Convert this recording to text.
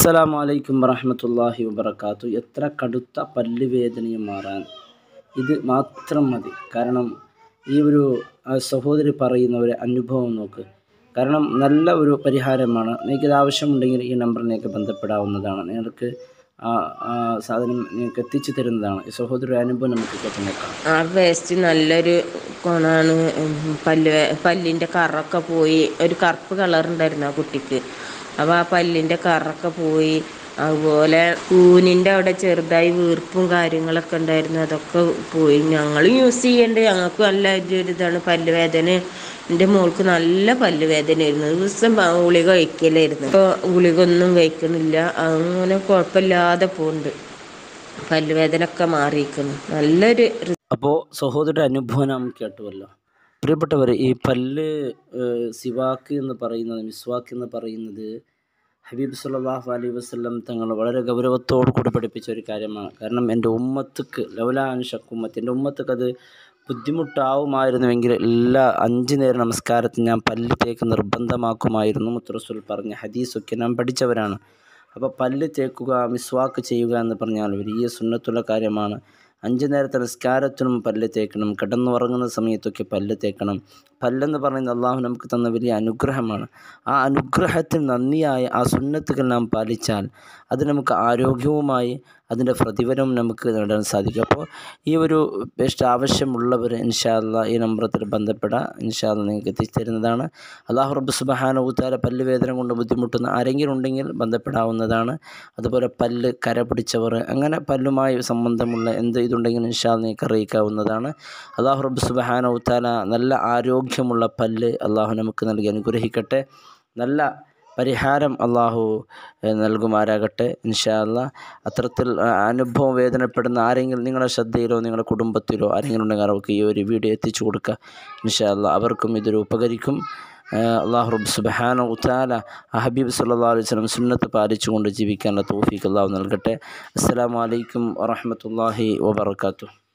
അസ്സലാമു അലൈക്കും വറഹ്മത്തുള്ളാഹി വബറകാത്തു എത്ര കടുത്ത പല്ലുവേദനയും മാറാൻ ഇത് മാത്രം മതി കാരണം ഈ ഒരു ആ, സഹോദരി പറയുന്ന ഒരു അനുഭവം നോക്ക് കാരണം നല്ല ഒരു പരിഹാരമാണ് നിങ്ങൾക്കിത് ആവശ്യമുണ്ടെങ്കിൽ ഈ നമ്പറിലേക്ക് ബന്ധപ്പെടാവുന്നതാണ് നിങ്ങൾക്ക് ആ ആ സാധനം നിങ്ങൾക്ക് എത്തിച്ചു തരുന്നതാണ് ഈ സഹോദരി അനുഭവം നമുക്ക് കേട്ട് നോക്കാം ആ വേസ്റ്റ് നല്ലൊരു ഗുണമാണ് പല്ല് വേ- പല്ലിൻ്റെ കറൊക്കെ പോയി ഒരു കറുപ്പ് കളർ ഉണ്ടായിരുന്നു ആ കുട്ടിക്ക് അപ്പോൾ ആ പല്ലിൻ്റെ കറൊക്കെ പോയി അതുപോലെ കൂനിൻ്റെ അവിടെ ചെറുതായി വീർപ്പും കാര്യങ്ങളൊക്കെ ഉണ്ടായിരുന്നു അതൊക്കെ പോയി ഞങ്ങൾ യൂസ് ചെയ്യേണ്ടത് ഞങ്ങൾക്ക് നല്ല ഒരു ഇതാണ് പല്ല് വേദന എൻ്റെ മോൾക്ക് നല്ല പല്ല് വേദനയായിരുന്നു ദിവസം പ- ഗുളിക കഴിക്കലായിരുന്നു ഇപ്പോൾ ഗുളിക ഒന്നും കഴിക്കണില്ല അങ്ങനെ കുഴപ്പമില്ലാതെ പോകുന്നുണ്ട് പല്ലുവേദന ഒക്കെ മാറിയിരിക്കുന്നു നല്ലൊരു റി- അപ്പോൾ സഹോദരൻ്റെ അനുഭവം നാം കേട്ടുവല്ലോ പ്രിയപ്പെട്ടവർ ഈ പല്ല് ഏഹ്, സിവാക്ക് എന്ന് പറയുന്നത് മിസ്വാക്ക് എന്ന് പറയുന്നത് ഹബീബ് സല്ലല്ലാഹു അലൈഹി വസല്ലം തങ്ങൾ വളരെ ഗൗരവത്തോടു കൂടി പഠിപ്പിച്ച ഒരു കാര്യമാണ് കാരണം എൻ്റെ ഉമ്മത്തുക്ക് ലൗലാൻ ഷക്കുമ്മത്ത് എൻ്റെ ഉമ്മത്തുക്ക് അത് ബുദ്ധിമുട്ടാവുമായിരുന്നുവെങ്കിൽ എല്ലാ അഞ്ച് നേര നമസ്കാരത്തിന് ഞാൻ പല്ല് തേക്ക് നിർബന്ധമാക്കുമായിരുന്നു മുത്തറസുൽ പറഞ്ഞ ഹദീസൊക്കെ നാം പഠിച്ചവരാണ് അപ്പോൾ പല്ല് തേക്കുക മിസ്വാക്ക് ചെയ്യുക എന്ന് പറഞ്ഞാൽ വലിയ സുന്നത്തുള്ള കാര്യമാണ് അഞ്ച് നേരത്തെ നിസ്കാരത്തിനും പല്ല് തേക്കണം കിടന്നുറങ്ങുന്ന സമയത്തൊക്കെ പല്ല് തേക്കണം പല്ലെന്ന് പറയുന്നത് അള്ളാഹു നമുക്ക് തന്ന വലിയ അനുഗ്രഹമാണ് ആ അനുഗ്രഹത്തിന് നന്ദിയായ ആ സുന്നത്തുകൾ നാം പാലിച്ചാൽ അത് നമുക്ക് ആരോഗ്യവുമായി അതിൻ്റെ പ്രതിഫലവും നമുക്ക് നേടാൻ സാധിക്കും അപ്പോൾ ഈ ഒരു ബെസ്റ്റ് ആവശ്യമുള്ളവർ ഇൻഷാല്ല ഈ നമ്പറത്തിൽ ബന്ധപ്പെടാം ഇൻഷാല്ല നിങ്ങൾക്ക് എത്തിച്ചേരുന്നതാണ് അള്ളാഹു റബ്ബ് സുബഹാനവുത്താല പല്ല് വേദന കൊണ്ട് ബുദ്ധിമുട്ടുന്ന ആരെങ്കിലും ഉണ്ടെങ്കിൽ ബന്ധപ്പെടാവുന്നതാണ് അതുപോലെ പല്ല് കര പിടിച്ചവർ അങ്ങനെ പല്ലുമായി സംബന്ധമുള്ള എന്ത് ഇതുണ്ടെങ്കിൽ ഇൻഷാല്ല നിങ്ങൾക്ക് അറിയിക്കാവുന്നതാണ് അള്ളാഹു റബ്ബ് സുബഹാനവുത്താല നല്ല ആരോഗ്യമുള്ള പല്ല് അള്ളാഹു നമുക്ക് നൽകി അനുഗ്രഹിക്കട്ടെ നല്ല പരിഹാരം അള്ളാഹു ഏഹ്, നൽകുമാരാകട്ടെ ഇൻഷാ അല്ലാ അത്തരത്തിൽ ആ, അനുഭവം വേദനപ്പെടുന്ന ആരെങ്കിലും നിങ്ങളുടെ ശ്രദ്ധയിലോ നിങ്ങളുടെ കുടുംബത്തിലോ ആരെങ്കിലും ഉണ്ടെങ്കിൽ അവർക്ക് ഈ ഒരു വീഡിയോ എത്തിച്ചു കൊടുക്കുക ഇൻഷാ അല്ലാ അവർക്കും ഇതൊരു ഉപകരിക്കും ഏഹ്, അള്ളാഹു റബ്ബ് സുബ്ഹാന ഉത്താല ഹബീബ് സല്ലല്ലാഹു അലൈഹി വസല്ലം സുന്നത്ത് പാലിച്ചുകൊണ്ട് ജീവിക്കാനുള്ള തൗഫീഖ് അള്ളാഹു നൽകട്ടെ അസ്സലാമു അലൈക്കും വറഹ്മത്തുള്ളാഹി വബറകാതുഹു